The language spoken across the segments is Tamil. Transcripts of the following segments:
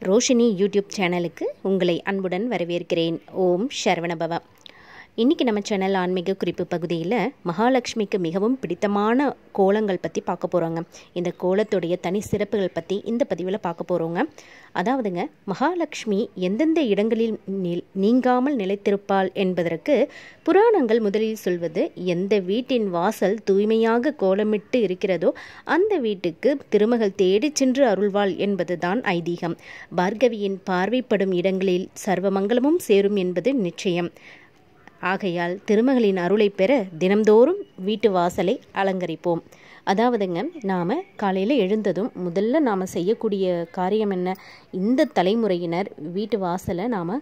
ரோஷினி யூடியூப் சேனலுக்கு உங்களை அன்புடன் வரவேற்கிறேன் ஓம் சரவணபவா இன்றைக்கி நம்ம சேனல் ஆன்மீக குறிப்பு பகுதியில் மகாலட்சுமிக்கு மிகவும் பிடித்தமான கோலங்கள் பற்றி பார்க்க போகிறோங்க இந்த கோலத்துடைய தனி சிறப்புகள் பற்றி இந்த பதிவில் பார்க்க போகிறோங்க அதாவதுங்க மகாலட்சுமி எந்தெந்த இடங்களில் நில் நீங்காமல் நிலைத்திருப்பாள் என்பதற்கு புராணங்கள் முதலில் சொல்வது எந்த வீட்டின் வாசல் தூய்மையாக கோலமிட்டு இருக்கிறதோ அந்த வீட்டுக்கு திருமகள் தேடிச் சென்று அருள்வாள் என்பதுதான் ஐதீகம் பார்கவியின் பார்வைப்படும் இடங்களில் சர்வமங்கலமும் சேரும் என்பது நிச்சயம் ஆகையால் திருமகளின் அருளை பெற தினம்தோறும் வீட்டு வாசலை அலங்கரிப்போம் அதாவதுங்க நாம் காலையில் எழுந்ததும் முதல்ல நாம் செய்யக்கூடிய காரியம் என்ன இந்த தலைமுறையினர் வீட்டு வாசலை நாம்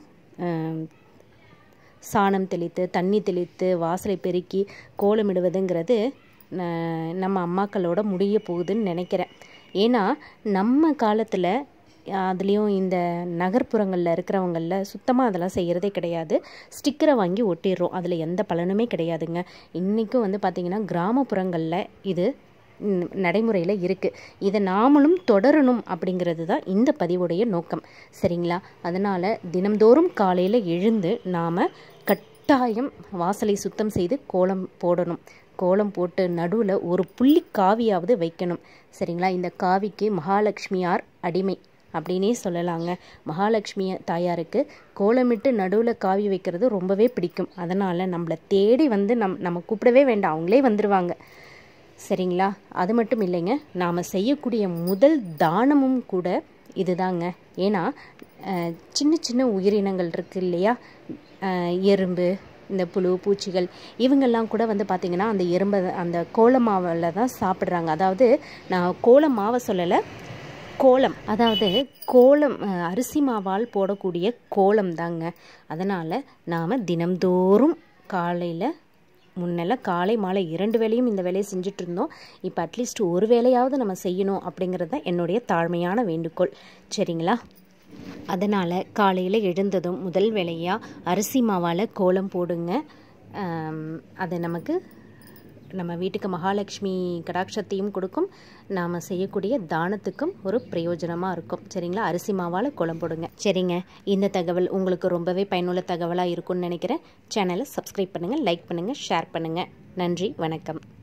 சாணம் தெளித்து தண்ணி தெளித்து வாசலை பெருக்கி கோலமிடுவதுங்கிறது நம்ம அம்மாக்களோட முடிய போகுதுன்னு நினைக்கிறேன் ஏன்னா நம்ம காலத்தில் அதுலேயும் இந்த நகர்ப்புறங்களில் இருக்கிறவங்களில் சுத்தமாக அதெல்லாம் செய்கிறதே கிடையாது ஸ்டிக்கரை வாங்கி ஒட்டிடுறோம் அதில் எந்த பலனுமே கிடையாதுங்க இன்றைக்கும் வந்து பார்த்திங்கன்னா கிராமப்புறங்களில் இது நடைமுறையில் இருக்குது இதை நாமளும் தொடரணும் அப்படிங்கிறது தான் இந்த பதிவுடைய நோக்கம் சரிங்களா அதனால் தினம்தோறும் காலையில் எழுந்து நாம் கட்டாயம் வாசலை சுத்தம் செய்து கோலம் போடணும் கோலம் போட்டு நடுவில் ஒரு புள்ளி காவியாவது வைக்கணும் சரிங்களா இந்த காவிக்கு மகாலட்சுமியார் அடிமை அப்படின்னே சொல்லலாங்க மகாலட்சுமி தாயாருக்கு கோலமிட்டு நடுவில் காவி வைக்கிறது ரொம்பவே பிடிக்கும் அதனால் நம்மளை தேடி வந்து நம் நம்ம கூப்பிடவே வேண்டாம் அவங்களே வந்துடுவாங்க சரிங்களா அது மட்டும் இல்லைங்க நாம் செய்யக்கூடிய முதல் தானமும் கூட இதுதாங்க ஏன்னா சின்ன சின்ன உயிரினங்கள் இருக்குது இல்லையா எறும்பு இந்த புழு பூச்சிகள் இவங்கெல்லாம் கூட வந்து பார்த்திங்கன்னா அந்த எறும்பை அந்த கோல மாவில் தான் சாப்பிட்றாங்க அதாவது நான் கோல மாவை சொல்லலை கோலம் அதாவது கோலம் அரிசி மாவால் போடக்கூடிய கோலம் தாங்க அதனால் நாம் தினம்தோறும் காலையில் முன்னெல்லாம் காலை மாலை இரண்டு வேலையும் இந்த வேலையை செஞ்சுட்டு இருந்தோம் இப்போ அட்லீஸ்ட் ஒரு வேலையாவது நம்ம செய்யணும் அப்படிங்கிறது தான் என்னுடைய தாழ்மையான வேண்டுகோள் சரிங்களா அதனால் காலையில் எழுந்ததும் முதல் வேலையாக அரிசி மாவால் கோலம் போடுங்க அது நமக்கு நம்ம வீட்டுக்கு மகாலட்சுமி கடாட்சத்தையும் கொடுக்கும் நாம் செய்யக்கூடிய தானத்துக்கும் ஒரு பிரயோஜனமாக இருக்கும் சரிங்களா அரிசி மாவால் குளம் போடுங்க சரிங்க இந்த தகவல் உங்களுக்கு ரொம்பவே பயனுள்ள தகவலாக இருக்கும்னு நினைக்கிறேன் சேனலை சப்ஸ்கிரைப் பண்ணுங்கள் லைக் பண்ணுங்கள் ஷேர் பண்ணுங்கள் நன்றி வணக்கம்